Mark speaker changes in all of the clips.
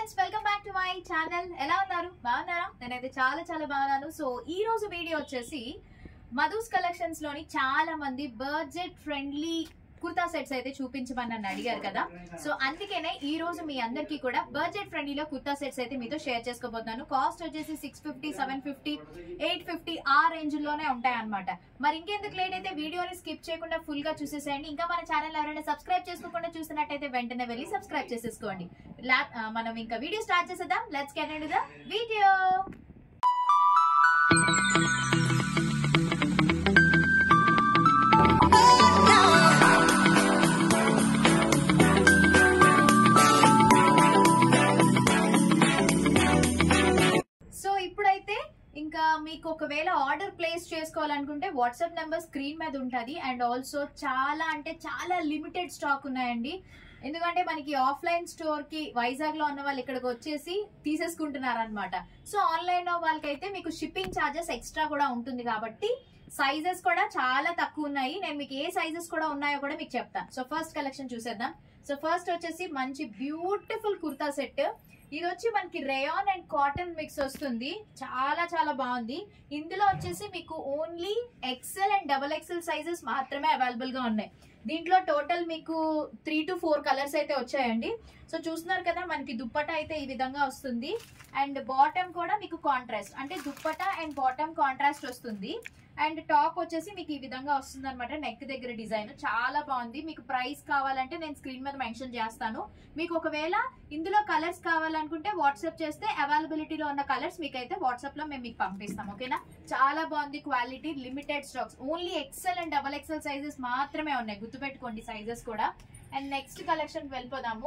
Speaker 1: friends welcome back to my channel ఎలా ఉన్నారు బాగున్నారా నేనైతే చాలా చాలా బాగున్నాను సో ఈ రోజు వీడియో వచ్చేసి మధుస్ కలెక్షన్స్ లోని చాలా మంది బడ్జెట్ ఫ్రెండ్లీ కుర్తా సెట్స్ అయితే చూపించమని నన్ను అడిగారు కదా సో అందుకనే ఈ రోజు మీ అందరికీ కూడా బడ్జెట్ ఫ్రెండ్లీలో కుర్తా సెట్స్ అయితే మీతో షేర్ చేసుకోబోతున్నాను కాస్ట్ వచ్చేసి six fifty seven fifty eight fifty ఆ రేంజ్ లోనే ఉంటాయి అనమాట మరి ఇంకెందుకు లేట్ అయితే వీడియోని స్కిప్ చేయకుండా ఫుల్ గా చూసేసేయండి ఇంకా మన ఛానల్ ఎవరైనా సబ్స్క్రైబ్ చేసుకోకుండా చూస్తున్నట్టయితే వెంటనే వెళ్ళి సబ్స్క్రైబ్ చేసేసుకోండి లా- ఆ, మనం ఇంకా వీడియో స్టార్ట్ చేసేద్దాం let's get into the video so ఇప్పుడైతే ఇంకా మీకు ఒకవేళ ఆర్డర్ ప్లేస్ చేసుకోవాలనుకుంటే వాట్సాప్ నెంబర్ స్క్రీన్ మీద ఉంటుంది అండ్ ఆల్సో చాలా అంటే చాలా లిమిటెడ్ స్టాక్ ఉన్నాయండి ఎందుకంటే మనకి ఆఫ్లైన్ స్టోర్ కి వైజాగ్ లో ఉన్న వాళ్ళు ఇక్కడికి వచ్చేసి తీసేసుకుంటున్నారు అనమాట సో ఆన్లైన్ వాళ్ళకైతే మీకు షిప్పింగ్ ఛార్జెస్ ఎక్స్ట్రా కూడా ఉంటుంది కాబట్టి సైజెస్ కూడా చాలా తక్కువ ఉన్నాయి నేను మీకు ఏ సైజెస్ కూడా ఉన్నాయో కూడా మీకు చెప్తాను సో ఫస్ట్ కలెక్షన్ చూసేద్దాం సో ఫస్ట్ వచ్చేసి మంచి బ్యూటిఫుల్ కుర్తా సెట్ ఇది వచ్చి మనకి రేయాన్ అండ్ కాటన్ మిక్స్ వస్తుంది చాలా చాలా బాగుంది ఇందులో వచ్చేసి మీకు only XL and double XL sizes మాత్రమే అవైలబుల్ గా ఉన్నాయి దీంట్లో టోటల్ మీకు త్రీ టు ఫోర్ కలర్స్ అయితే వచ్చాయండి సో చూస్తున్నారు కదా మనకి దుప్పటా అయితే ఈ విధంగా వస్తుంది అండ్ బాటమ్ కూడా మీకు కాంట్రాస్ట్ అంటే దుప్పటా అండ్ బాటమ్ కాంట్రాస్ట్ వస్తుంది అండ్ టాప్ వచ్చేసి మీకు ఈ విధంగా వస్తుంది అనమాట నెక్ దగ్గర డిజైన్ చాలా బాగుంది మీకు ప్రైస్ కావాలంటే నేను స్క్రీన్ మీద మెన్షన్ చేస్తాను మీకు ఒకవేళ ఇందులో కలర్స్ కావాలనుకుంటే వాట్సాప్ చేస్తే అవైలబిలిటీలో ఉన్న కలర్స్ మీకైతే వాట్సాప్ లో మేము మీకు పంపిస్తాం ఓకేనా చాలా బాగుంది quality limited stocks only XL and double XL sizes మాత్రమే ఉన్నాయి గుర్తుపెట్టుకోండి సైజెస్ కూడా అండ్ నెక్స్ట్ కలెక్షన్ వెళ్ళిపోదాము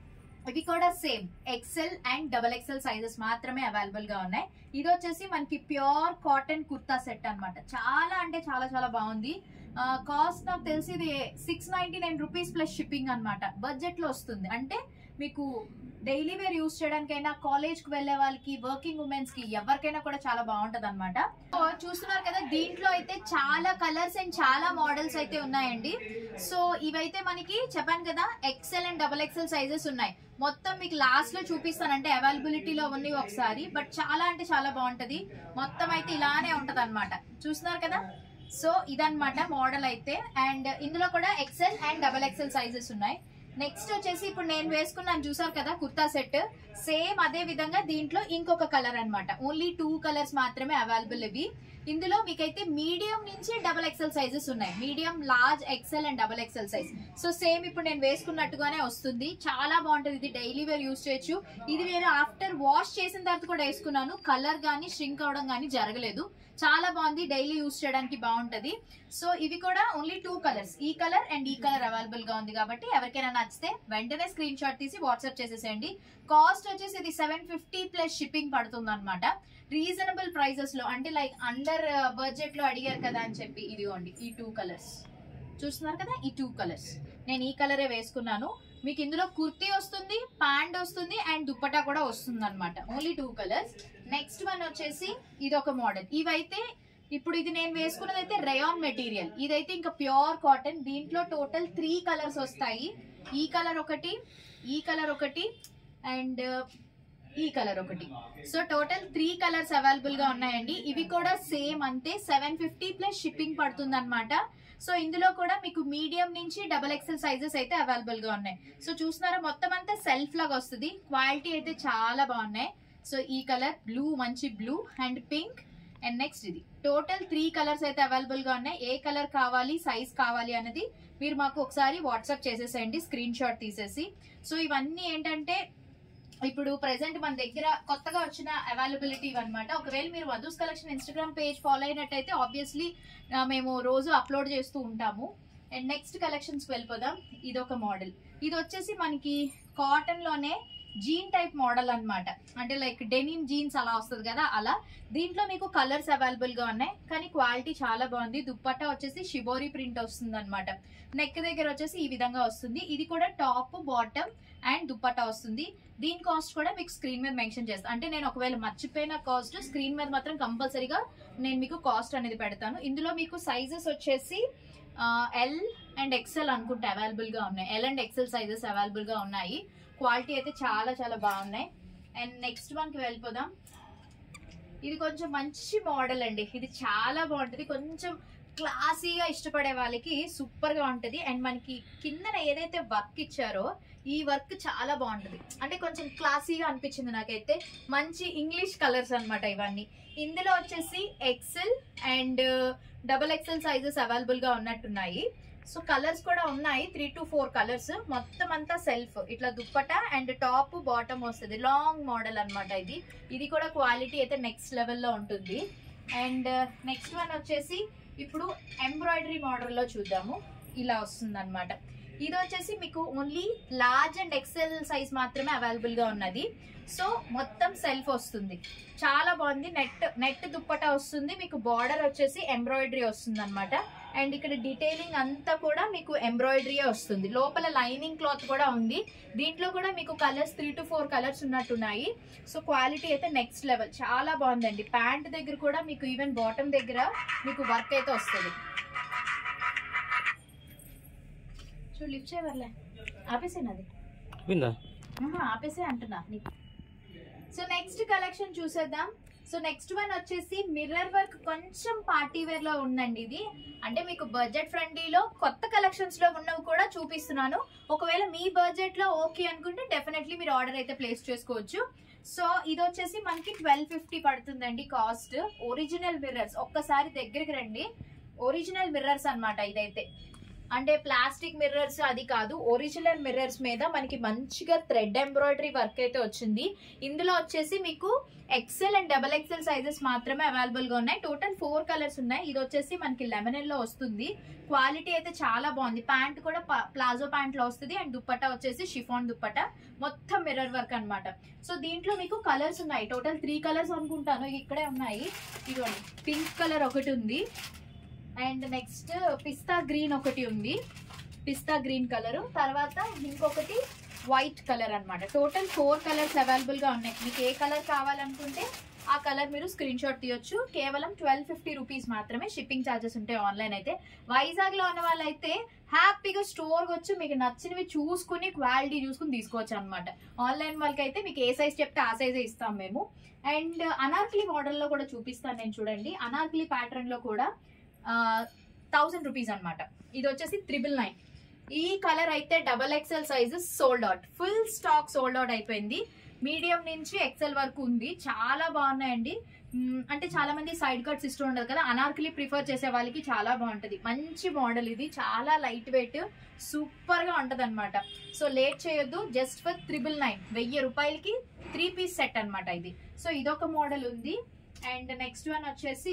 Speaker 1: ఇవి కూడా same XL and double XL sizes మాత్రమే అవైలబుల్ గా ఉన్నాయి ఇది వచ్చేసి మనకి ప్యూర్ కాటన్ కుర్తా సెట్ అన్నమాట చాలా అంటే చాలా చాలా బాగుంది కాస్ట్ నాకు తెలిసి ఇది six ninety nine rupees plus shipping అనమాట బడ్జెట్ లో వస్తుంది అంటే మీకు డైలీ వేర్ యూస్ చేయడానికైనా కాలేజ్ కి వెళ్ళే వాళ్ళకి వర్కింగ్ ఉమెన్స్ కి ఎవరికైనా కూడా చాలా బాగుంటది అనమాట చూస్తున్నారు కదా దీంట్లో అయితే చాలా కలర్స్ అండ్ చాలా మోడల్స్ అయితే ఉన్నాయండి సో ఇవైతే మనకి చెప్పాను కదా XL and double XL sizes ఉన్నాయి మొత్తం మీకు లాస్ట్ లో చూపిస్తానంటే అవైలబిలిటీలో ఉన్నాయి ఒకసారి బట్ చాలా అంటే చాలా బాగుంటది మొత్తం అయితే ఇలానే ఉంటది అనమాట చూస్తున్నారు కదా సో ఇదన్నమాట మోడల్ అయితే అండ్ ఇందులో కూడా XL and double XL sizes ఉన్నాయి నెక్స్ట్ వచ్చేసి ఇప్పుడు నేను వేసుకున్నాను చూసారు కదా కుర్తా సెట్ సేమ్ అదే విధంగా దీంట్లో ఇంకొక కలర్ అన్నమాట ఓన్లీ టూ కలర్స్ మాత్రమే అవైలబుల్ ఇవి ఇందులో మీకైతే మీడియం నుంచి డబల్ ఎక్సెల్ సైజెస్ ఉన్నాయి medium large XL and double XL size so same ఇప్పుడు నేను వేసుకున్నట్టుగానే వస్తుంది చాలా బాగుంటది ఇది డైలీ వేర్ యూస్ చేయొచ్చు ఇది నేను ఆఫ్టర్ వాష్ చేసిన తర్వాత కూడా వేసుకున్నాను కలర్ గానీ ష్రింక్ అవడం గానీ జరగలేదు చాలా బాగుంది డైలీ యూస్ చేయడానికి బాగుంటది సో ఇవి కూడా ఓన్లీ టూ కలర్స్ ఈ కలర్ అండ్ ఈ కలర్ అవైలబుల్ గా ఉంది కాబట్టి ఎవరికైనా నచ్చితే వెంటనే స్క్రీన్ షాట్ తీసి వాట్సాప్ చేసేసేయండి కాస్ట్ వచ్చేసి ఇది సెవెన్ ఫిఫ్టీ ప్లస్ షిప్పింగ్ పడుతుంది అనమాట రీజనబుల్ ప్రైజెస్ లో అంటే లైక్ అండర్ బడ్జెట్ లో అడిగారు కదా అని చెప్పి ఇదిగోండి ఈ టూ కలర్స్ చూస్తున్నారు కదా ఈ టూ కలర్స్ నేను ఈ కలరే వేసుకున్నాను మీకు ఇందులో కుర్తీ వస్తుంది ప్యాంట్ వస్తుంది అండ్ దుప్పటా కూడా వస్తుంది అనమాట only two colours next one వచ్చేసి ఇది ఒక మోడల్ ఇవైతే ఇప్పుడు ఇది నేను వేసుకున్నది అయితే రయాన్ మెటీరియల్ ఇదైతే ఇంకా ప్యూర్ కాటన్ దీంట్లో టోటల్ త్రీ కలర్స్ వస్తాయి ఈ కలర్ ఒకటి ఈ కలర్ ఒకటి అండ్ ఈ కలర్ ఒకటి so total three colours available గా ఉన్నాయండి ఇవి కూడా సేమ్ అంతే సెవెన్ ఫిఫ్టీ ప్లస్ షిప్పింగ్ పడుతుంది అనమాట సో ఇందులో కూడా మీకు మీడియం నుంచి డబల్ ఎక్సెల్ సైజెస్ అయితే అవైలబుల్ గా ఉన్నాయి సో చూస్తున్నారా మొత్తం అంతా సెల్ఫ్ లాగా వస్తుంది క్వాలిటీ అయితే చాలా బాగున్నాయి సో ఈ కలర్ బ్లూ మంచి blue and pink and next ఇది టోటల్ త్రీ కలర్స్ అయితే అవైలబుల్ గా ఉన్నాయి ఏ కలర్ కావాలి సైజ్ కావాలి అనేది మీరు మాకు ఒకసారి వాట్సాప్ చేసేసేయండి స్క్రీన్ షాట్ తీసేసి సో ఇవన్నీ ఏంటంటే ఇప్పుడు ప్రెసెంట్ మన దగ్గర కొత్తగా వచ్చిన అవైలబిలిటీ అనమాట ఒకవేళ మీరు Vadhus collection Instagram page follow అయినట్టయితే ఆబ్వియస్లీ మేము రోజు అప్లోడ్ చేస్తూ ఉంటాము అండ్ నెక్స్ట్ కలెక్షన్స్ వెళ్ళిపోదాం ఇది ఒక మోడల్ ఇది వచ్చేసి మనకి కాటన్ లోనే జీన్ టైప్ మోడల్ అన్నమాట అంటే లైక్ డెనిమ్ జీన్స్ అలా వస్తుంది కదా అలా దీంట్లో మీకు కలర్స్ అవైలబుల్ గా ఉన్నాయి కానీ క్వాలిటీ చాలా బాగుంది దుప్పట్టా వచ్చేసి షిబోరి ప్రింట్ వస్తుంది అనమాట నెక్ దగ్గర వచ్చేసి ఈ విధంగా వస్తుంది ఇది కూడా టాప్ బాటమ్ అండ్ దుప్పట్టా వస్తుంది దీని కాస్ట్ కూడా మీకు స్క్రీన్ మీద మెన్షన్ చేస్తాను అంటే నేను ఒకవేళ మర్చిపోయిన కాస్ట్ స్క్రీన్ మీద మాత్రం కంపల్సరీగా నేను మీకు కాస్ట్ అనేది పెడతాను ఇందులో మీకు సైజెస్ వచ్చేసి ఎల్ అండ్ ఎక్సెల్ అనుకుంటే అవైలబుల్ గా ఉన్నాయి L and XL sizes available గా ఉన్నాయి క్వాలిటీ అయితే చాలా చాలా బాగున్నాయి అండ్ నెక్స్ట్ వన్కి వెళ్ళిపోదాం ఇది కొంచెం మంచి మోడల్ అండి ఇది చాలా బాగుంటుంది కొంచెం క్లాసీగా ఇష్టపడే వాళ్ళకి సూపర్ గా ఉంటది అండ్ మనకి కిందన ఏదైతే వర్క్ ఇచ్చారో ఈ వర్క్ చాలా బాగుంటది అంటే కొంచెం క్లాసీగా అనిపించింది నాకైతే మంచి ఇంగ్లీష్ కలర్స్ అన్నమాట ఇవన్నీ ఇందులో వచ్చేసి XL and double XL sizes available గా ఉన్నట్టున్నాయి సో కలర్స్ కూడా ఉన్నాయి త్రీ టు ఫోర్ కలర్స్ మొత్తం అంతా సెల్ఫ్ ఇట్లా దుప్పట అండ్ టాప్ బాటమ్ వస్తుంది లాంగ్ మోడల్ అన్నమాట ఇది ఇది కూడా క్వాలిటీ అయితే నెక్స్ట్ లెవెల్లో ఉంటుంది అండ్ నెక్స్ట్ వన్ వచ్చేసి ఇప్పుడు ఎంబ్రాయిడరీ మోడల్లో చూద్దాము ఇలా వస్తుంది అనమాట ఇది వచ్చేసి మీకు only large and XL size మాత్రమే అవైలబుల్ గా ఉన్నది సో మొత్తం సెల్ఫ్ వస్తుంది చాలా బాగుంది నెట్ నెట్ దుప్పట వస్తుంది మీకు బార్డర్ వచ్చేసి ఎంబ్రాయిడరీ వస్తుంది అనమాట అండ్ ఇక్కడ డీటెయిలింగ్ అంతా కూడా మీకు ఎంబ్రాయిడరీ వస్తుంది లోపల లైనింగ్ క్లాత్ కూడా ఉంది దీంట్లో కూడా మీకు colours three to four colours ఉన్నట్టున్నాయి సో క్వాలిటీ అయితే నెక్స్ట్ లెవెల్ చాలా బాగుందండి ప్యాంట్ దగ్గర కూడా మీకు ఈవెన్ బాటమ్ దగ్గర మీకు వర్క్ అయితే వస్తుంది చూడు లిఫ్ట్ చేయవర్లే ఆపేసేనది
Speaker 2: విందా
Speaker 1: ఆహా, ఆపేసే అంటున్నా నీకు సో నెక్స్ట్ కలెక్షన్ చూసేద్దాం సో నెక్స్ట్ వన్ వచ్చేసి మిర్రర్ వర్క్ కొంచెం పార్టీ వేర్ లో ఉందండి ఇది అంటే మీకు బడ్జెట్ ఫ్రెండ్లీలో కొత్త కలెక్షన్స్ లో ఉన్నవి కూడా చూపిస్తున్నాను ఒకవేళ మీ బడ్జెట్ లో ఓకే అనుకుంటే డెఫినెట్లీ మీరు ఆర్డర్ అయితే ప్లేస్ చేసుకోవచ్చు సో ఇది వచ్చేసి మనకి ట్వెల్వ్ ఫిఫ్టీ పడుతుందండి కాస్ట్ ఒరిజినల్ మిర్రర్స్ ఒక్కసారి దగ్గరికి రండి ఒరిజినల్ మిర్రర్స్ అన్నమాట ఇదైతే అంటే ప్లాస్టిక్ మిర్రర్స్ అది కాదు ఒరిజినల్ మిర్రర్స్ మీద మనకి మంచిగా థ్రెడ్ ఎంబ్రాయిడరీ వర్క్ అయితే వచ్చింది ఇందులో వచ్చేసి మీకు XL and double XL sizes మాత్రమే అవైలబుల్ గా ఉన్నాయి టోటల్ ఫోర్ కలర్స్ ఉన్నాయి ఇది వచ్చేసి మనకి లెమనెల్ లో వస్తుంది క్వాలిటీ అయితే చాలా బాగుంది ప్యాంట్ కూడా ప్లాజో ప్యాంట్ లో వస్తుంది అండ్ దుప్పట్టా వచ్చేసి షిఫాన్ దుప్పట్టా మొత్తం మిర్రర్ వర్క్ అన్నమాట సో దీంట్లో మీకు కలర్స్ ఉన్నాయి టోటల్ త్రీ కలర్స్ అనుకుంటాను ఇక్కడే ఉన్నాయి ఇదిగోండి పింక్ కలర్ ఒకటి ఉంది అండ్ నెక్స్ట్ పిస్తా గ్రీన్ ఒకటి ఉంది పిస్తా గ్రీన్ కలర్ తర్వాత ఇంకొకటి వైట్ కలర్ అన్నమాట టోటల్ ఫోర్ కలర్స్ అవైలబుల్ గా ఉన్నాయి మీకు ఏ కలర్ కావాలనుకుంటే ఆ కలర్ మీరు స్క్రీన్ షాట్ తీయొచ్చు కేవలం ట్వెల్వ్ ఫిఫ్టీ రూపీస్ మాత్రమే షిప్పింగ్ ఛార్జెస్ ఉంటాయి ఆన్లైన్ అయితే వైజాగ్ లో ఉన్న వాళ్ళైతే హ్యాపీగా స్టోర్ వచ్చి మీకు నచ్చినవి చూసుకుని క్వాలిటీ చూసుకుని తీసుకోవచ్చు అనమాట ఆన్లైన్ వాళ్ళకి అయితే మీకు ఏ సైజ్ చెప్తే ఆ సైజే ఇస్తాం మేము అండ్ అనార్కలి మోడల్ లో కూడా చూపిస్తాను నేను చూడండి అనార్కలి ప్యాటర్న్ లో కూడా థౌసండ్ రూపీస్ అన్నమాట ఇది వచ్చేసి త్రిబుల్ నైన్ ఈ కలర్ అయితే double XL size sold out full stock sold out అయిపోయింది మీడియం నుంచి ఎక్సెల్ వరకు ఉంది చాలా బాగున్నాయండి మ్మ్, అంటే చాలా మంది సైడ్ కట్స్ ఇష్టం ఉండదు కదా అనార్కలి ప్రిఫర్ చేసే వాళ్ళకి చాలా బాగుంటది మంచి మోడల్ ఇది చాలా లైట్ వెయిట్ సూపర్ గా ఉంటది అనమాట సో లేట్ చేయొద్దు జస్ట్ ఫర్ త్రిబుల్ నైన్ వెయ్యి రూపాయలకి త్రీ పీస్ సెట్ అన్నమాట ఇది సో ఇదొక మోడల్ ఉంది అండ్ నెక్స్ట్ వన్ వచ్చేసి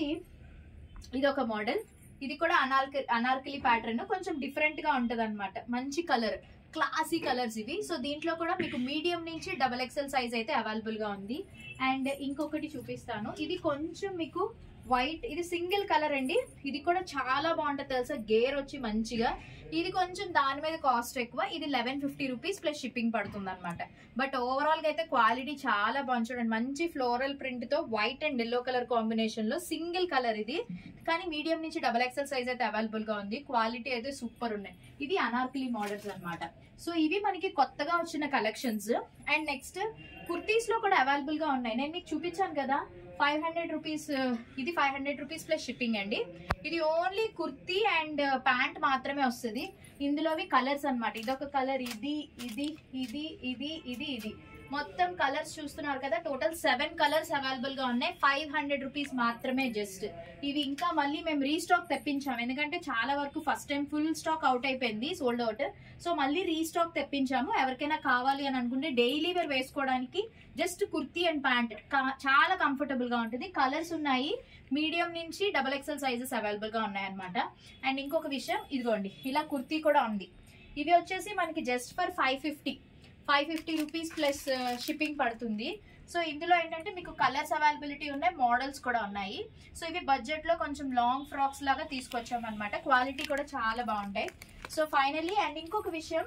Speaker 1: ఇది ఒక మోడల్ ఇది కూడా అనార్క అనార్కలి ప్యాటర్న్ కొంచెం డిఫరెంట్ గా ఉంటది అనమాట మంచి కలర్ క్లాసీ కలర్స్ ఇవి సో దీంట్లో కూడా మీకు మీడియం నుంచి డబల్ ఎక్సెల్ సైజ్ అయితే అవైలబుల్ గా ఉంది అండ్ ఇంకొకటి చూపిస్తాను ఇది కొంచెం మీకు వైట్ ఇది సింగిల్ కలర్ అండి ఇది కూడా చాలా బాగుంటుంది తెలుసా గేర్ వచ్చి మంచిగా ఇది కొంచెం దాని మీద కాస్ట్ ఎక్కువ ఇది eleven fifty rupees plus shipping పడుతుంది అనమాట బట్ ఓవరాల్ గా అయితే క్వాలిటీ చాలా బాగుంది చూడండి మంచి ఫ్లోరల్ ప్రింట్ తో white and yellow colour combination లో సింగిల్ కలర్ ఇది కానీ మీడియం నుంచి డబల్ ఎక్సెల్ సైజ్ అయితే అవైలబుల్ గా ఉంది క్వాలిటీ అయితే సూపర్ ఉన్నాయి ఇది అనార్కలి మోడల్స్ అన్నమాట సో ఇవి మనకి కొత్తగా వచ్చిన కలెక్షన్స్ అండ్ నెక్స్ట్ కుర్తీస్ లో కూడా అవైలబుల్ గా ఉన్నాయి నేను మీకు చూపించాను కదా ఫైవ్ హండ్రెడ్ రూపీస్ ఇది five hundred rupees plus shipping అండి ఇది ఓన్లీ కుర్తీ అండ్ ప్యాంట్ మాత్రమే వస్తుంది ఇందులోవి కలర్స్ అన్నమాట ఇదొక కలర్ ఇది ఇది ఇది ఇది ఇది ఇది మొత్తం కలర్స్ చూస్తున్నారు కదా టోటల్ సెవెన్ కలర్స్ అవైలబుల్ గా ఉన్నాయి ఫైవ్ హండ్రెడ్ రూపీస్ మాత్రమే జస్ట్ ఇవి ఇంకా మళ్ళీ మేము రీస్టాక్ తెప్పించాము ఎందుకంటే చాలా వరకు first time full stock out అయిపోయింది సోల్డ్ అవుట్ సో మళ్ళీ రీస్టాక్ తెప్పించాము ఎవరికైనా కావాలి అని అనుకుంటే డైలీ వేర్ వేసుకోవడానికి జస్ట్ కుర్తీ అండ్ ప్యాంట్ చాలా కంఫర్టబుల్ గా ఉంటుంది కలర్స్ ఉన్నాయి మీడియం నుంచి డబల్ ఎక్సెల్ సైజెస్ అవైలబుల్ గా ఉన్నాయి అనమాట అండ్ ఇంకొక విషయం ఇదిగోండి ఇలా కుర్తీ కూడా ఉంది ఇవి వచ్చేసి మనకి just for five fifty five fifty rupees plus shipping పడుతుంది సో ఇందులో ఏంటంటే మీకు కలర్స్ అవైలబిలిటీ ఉన్నాయి మోడల్స్ కూడా ఉన్నాయి సో ఇవి బడ్జెట్ లో కొంచెం లాంగ్ ఫ్రాక్స్ లాగా తీసుకొచ్చాం అనమాట క్వాలిటీ కూడా చాలా బాగుంటాయి సో ఫైనల్లీ అండ్ ఇంకొక విషయం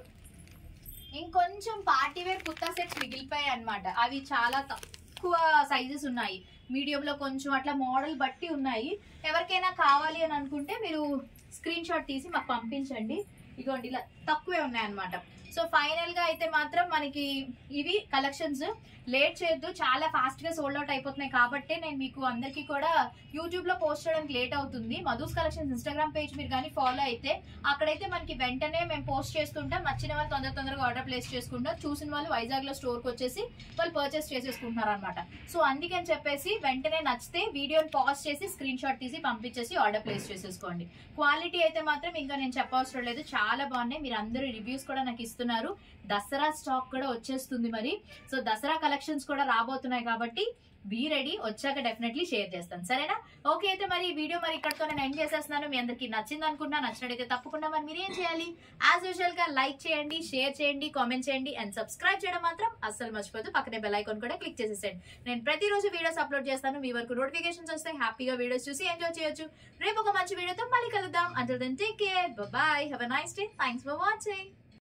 Speaker 1: ఇంకొంచెం పార్టీ వేర్ కుర్తా సెట్స్ మిగిలిపోయాయి అనమాట అవి చాలా తక్కువ సైజెస్ ఉన్నాయి మీడియం లో కొంచెం అట్లా మోడల్ బట్టి ఉన్నాయి ఎవరికైనా కావాలి అని అనుకుంటే మీరు స్క్రీన్ షాట్ తీసి మాకు పంపించండి ఇదిగోండి ఇలా తక్కువే ఉన్నాయి అనమాట సో ఫైనల్ గా అయితే మాత్రం మనకి ఇవి కలెక్షన్స్ లేట్ చేయొద్దు చాలా ఫాస్ట్ గా సోల్డ్ అవుట్ అయిపోతున్నాయి కాబట్టి నేను మీకు అందరికీ కూడా యూట్యూబ్ లో పోస్ట్ చేయడానికి లేట్ అవుతుంది మధుస్ కలెక్షన్స్ ఇన్స్టాగ్రామ్ పేజ్ మీరు కానీ ఫాలో అయితే అక్కడైతే మనకి వెంటనే మేము పోస్ట్ చేస్తుంటాం నచ్చిన వాళ్ళు తొందర తొందరగా ఆర్డర్ ప్లేస్ చేసుకుంటాం చూసిన వాళ్ళు వైజాగ్ లో స్టోర్ కి వచ్చేసి వాళ్ళు పర్చేస్ చేసేసుకుంటున్నారు అనమాట సో అందుకని చెప్పేసి వెంటనే నచ్చితే వీడియోని పాజ్ చేసి స్క్రీన్ షాట్ తీసి పంపించేసి ఆర్డర్ ప్లేస్ చేసేసుకోండి క్వాలిటీ అయితే మాత్రం ఇంకా నేను చెప్పవసరం లేదు చాలా బాగున్నాయి మీరు అందరూ రివ్యూస్ కూడా నాకు ఇస్తున్నారు దసరా స్టాక్ కూడా వచ్చేస్తుంది మరి సో దసరా కలెక్షన్స్ కూడా రాబోతున్నాయి కాబట్టి బీ రెడీ వచ్చాక డెఫినెట్లీ షేర్ చేస్తాను సరేనా ఓకే అయితే మరి ఈ వీడియో మరి ఇక్కడతో నేను ఎండ్ చేసేస్తున్నాను మీ అందరికి నచ్చింది అనుకున్నా నచ్చినట్టయితే తప్పకుండా మరి మీరు ఏం చేయాలి యాజ్ యూజువల్ గా లైక్ చేయండి షేర్ చేయండి కామెంట్ చేయండి అండ్ సబ్స్క్రైబ్ చేయడం మాత్రం అస్సలు మర్చిపోద్దు పక్కనే బెల్ ఐకాన్ కూడా క్లిక్ చేసేసేయండి నేను ప్రతిరోజు వీడియోస్ అప్లోడ్ చేస్తాను మీ వరకు నోటిఫికేషన్స్ వస్తాయి హ్యాపీగా వీడియోస్ చూసి ఎంజాయ్ చేయొచ్చు రేపు ఒక మంచి వీడియోతో మళ్ళీ కలుద్దాం until then take care bye have a nice day thanks for watching